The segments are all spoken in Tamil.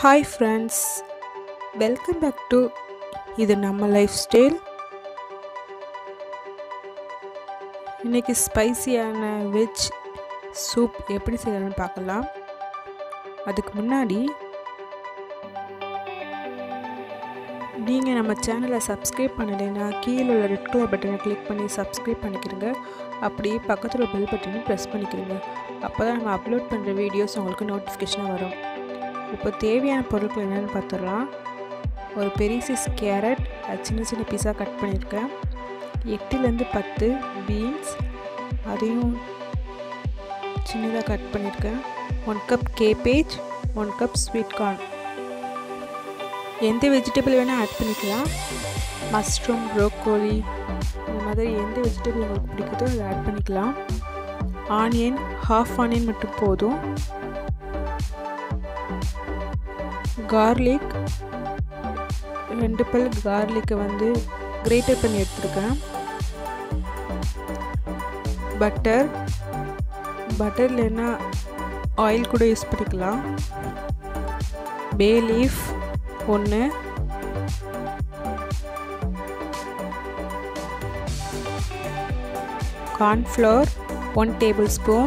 hi friends welcome back to இது நம்ம லைஃப் ஸ்டைல் இன்றைக்கி ஸ்பைசியான வெஜ் சூப் எப்படி செய்யலாம்னு பார்க்கலாம் அதுக்கு முன்னாடி நீங்கள் நம்ம சேனலை சப்ஸ்கிரைப் பண்ணலைன்னா கீழே உள்ள ரெட் கலர் பட்டனை கிளிக் பண்ணி சப்ஸ்கிரைப் பண்ணிக்கிறங்க அப்படியே பக்கத்தில் பெல் பட்டனையும் ப்ரெஸ் பண்ணிக்கிறங்க அப்போ தான் நம்ம அப்லோட் பண்ணுற வீடியோஸ் உங்களுக்கு நோட்டிஃபிகேஷனாக வரும் இப்போ தேவையான பொருட்கள் என்னென்னு பார்த்துடலாம் ஒரு பெரிய சைஸ் கேரட் சின்ன சின்ன பீஸாக கட் பண்ணியிருக்கேன் எட்டுலேருந்து பத்து பீன்ஸ் அதையும் சின்னதாக கட் பண்ணியிருக்கேன் one cup cabbage one cup sweet corn எந்த வெஜிடபிள் வேணால் ஆட் பண்ணிக்கலாம் மஷ்ரூம் ப்ரோக்கோலி இந்த மாதிரி எந்த வெஜிடபிள் உங்களுக்கு பிடிக்குதோ அதை ஆட் பண்ணிக்கலாம் ஆனியன் ஹாஃப் ஆனியன் மட்டும் போதும் கார்லிக் ரெண்டு பல் கார்லிக்கை வந்து கிரேட்டர் பண்ணி எடுத்துருக்கேன் பட்டர் பட்டர் இல்லைன்னா ஆயில் கூட யூஸ் பண்ணிக்கலாம் பே லீஃப் ஒன்று cornflour one tablespoon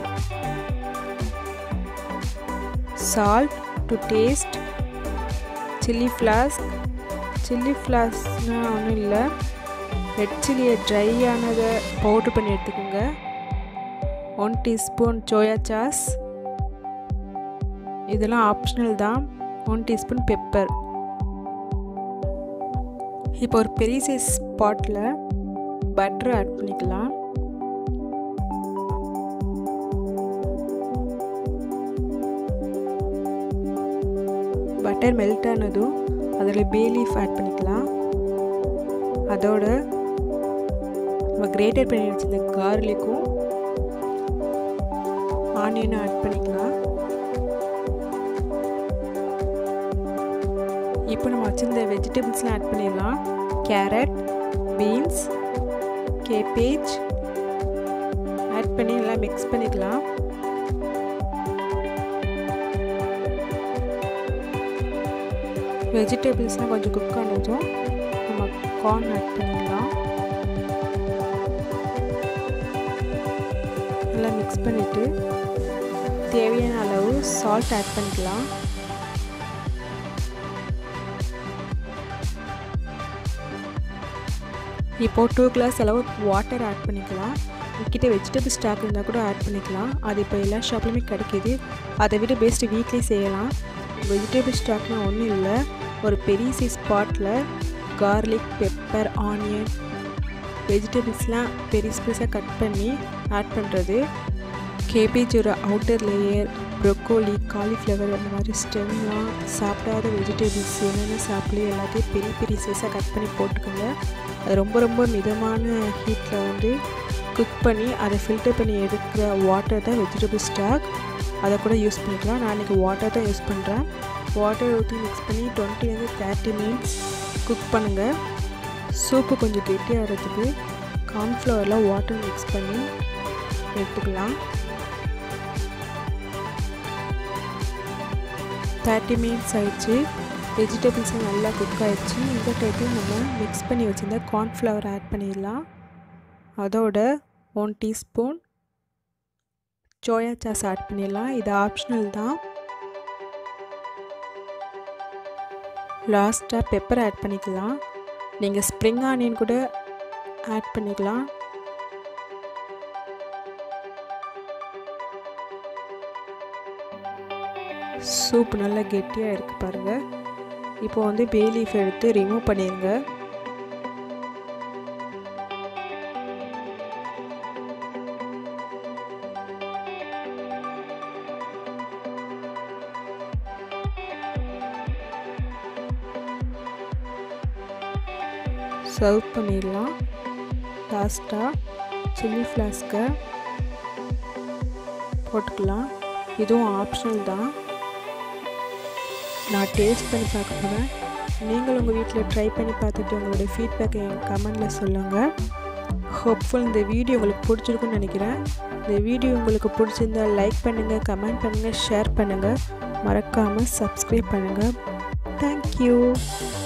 salt to taste chilli flakes chilli ஃப்ளாஸ்னால் ஒன்றும் இல்லை ரெட் சில்லியை ட்ரையானதை பவுட்ரு பண்ணி எடுத்துக்கோங்க ஒன் டீஸ்பூன் சோயா சாஸ் இதெல்லாம் ஆப்ஷனல் தான் ஒன் டீஸ்பூன் பெப்பர் இப்போ ஒரு பெரிய சைஸ் பாட்டில் பட்டர் ஆட் பண்ணிக்கலாம் பட்டர் மெல்ட் ஆனதும் அதில் பே லீஃப் ஆட் பண்ணிக்கலாம் அதோட நம்ம கிரேட்டர் பண்ணி வச்சிருந்த கார்லிக்கும் ஆனியனும் ஆட் பண்ணிக்கலாம் இப்போ நம்ம வச்சிருந்த வெஜிடபிள்ஸ்லாம் ஆட் பண்ணிடலாம் கேரட் பீன்ஸ் கேபேஜ் ஆட் பண்ணி நல்லா மிக்ஸ் பண்ணிக்கலாம் வெஜிடபிள்ஸ்லாம் கொஞ்சம் குக் ஆனதும் நம்ம கார்ன் ஆட் பண்ணிடலாம் நல்லா மிக்ஸ் பண்ணிவிட்டு தேவையான அளவு சால்ட் ஆட் பண்ணிக்கலாம் இப்போது டூ கிளாஸ் அளவு வாட்டர் ஆட் பண்ணிக்கலாம் உங்ககிட்ட வெஜிடபிள் ஸ்டாக் இருந்தால் கூட ஆட் பண்ணிக்கலாம் அது இப்போ எல்லா ஷாப்லையுமே கிடைக்கிது அதை விட பெஸ்ட்டு வீட்லேயே செய்யலாம் வெஜிடபிள் ஸ்டாக்னால் ஒன்றும் இல்லை ஒரு பெரிய size bottle garlic pepper onion வெஜிடபிள்ஸ்லாம் பெருசு பெருசாக கட் பண்ணி ஆட் பண்ணுறது கேபேஜோட அவுட்டர் லேயர் ப்ரொக்கோலி காலிஃப்ளவர் அந்த மாதிரி ஸ்டெம்லாம் சாப்பிடாத வெஜிடபிள்ஸ் என்னென்ன சாப்பிடலையோ எல்லாத்தையும் பெரிய பெரிய சைஸாக கட் பண்ணி போட்டுக்கோங்க அது ரொம்ப ரொம்ப மிதமான ஹீட்டில் வந்து குக் பண்ணி அதை ஃபில்டர் பண்ணி எடுக்கிற வாட்டர் தான் வெஜிடபிள் ஸ்டாக் அதை கூட யூஸ் பண்ணிக்கலாம் நான் இன்றைக்கி வாட்டர் தான் யூஸ் பண்ணுறேன் வாட்டர் ஊற்றி மிக்ஸ் பண்ணி டுவெண்ட்டிலேருந்து தேர்ட்டி மினிட்ஸ் குக் பண்ணுங்கள் சூப்பு கொஞ்சம் கெட்டியாகிறதுக்கு கார்ன்ஃப்ளவரில் வாட்டர் மிக்ஸ் பண்ணி எடுத்துக்கலாம் தேர்ட்டி மினிட்ஸ் ஆயிடுச்சு வெஜிடபிள்ஸும் நல்லா குக் ஆகிடுச்சு இந்த டைத்தில் நம்ம மிக்ஸ் பண்ணி வச்சுருந்த கார்ன்ஃப்ளவர் ஆட் பண்ணிடலாம் அதோட one teaspoon soya sauce add பண்ணிடலாம் இது ஆப்ஷனல் தான் லாஸ்ட்டாக பெப்பர் ஆட் பண்ணிக்கலாம் நீங்கள் ஸ்ப்ரிங் ஆனியன் கூட ஆட் பண்ணிக்கலாம் சூப் நல்லா கெட்டியாக இருக்குது பாருங்கள் இப்போ வந்து பே லீஃப் எடுத்து ரிமூவ் பண்ணிடுங்க சர்வ் பண்ணிடலாம் லாஸ்ட்டாக சில்லி ஃப்ளாஸ்க்கை போட்டுக்கலாம் இதுவும் ஆப்ஷனல் தான் நான் டேஸ்ட் பண்ணி பார்க்க போகிறேன் நீங்கள் உங்கள் வீட்டில் ட்ரை பண்ணி பார்த்துட்டு உங்களுடைய ஃபீட்பேக்கை என் கமெண்டில் சொல்லுங்கள் ஹோப்ஃபுல் இந்த வீடியோ உங்களுக்கு பிடிச்சிருக்குன்னு நினைக்கிறேன் இந்த வீடியோ உங்களுக்கு பிடிச்சிருந்தால் லைக் பண்ணுங்கள் கமெண்ட் பண்ணுங்கள் ஷேர் பண்ணுங்கள் மறக்காமல் சப்ஸ்கிரைப் பண்ணுங்கள் தேங்க்யூ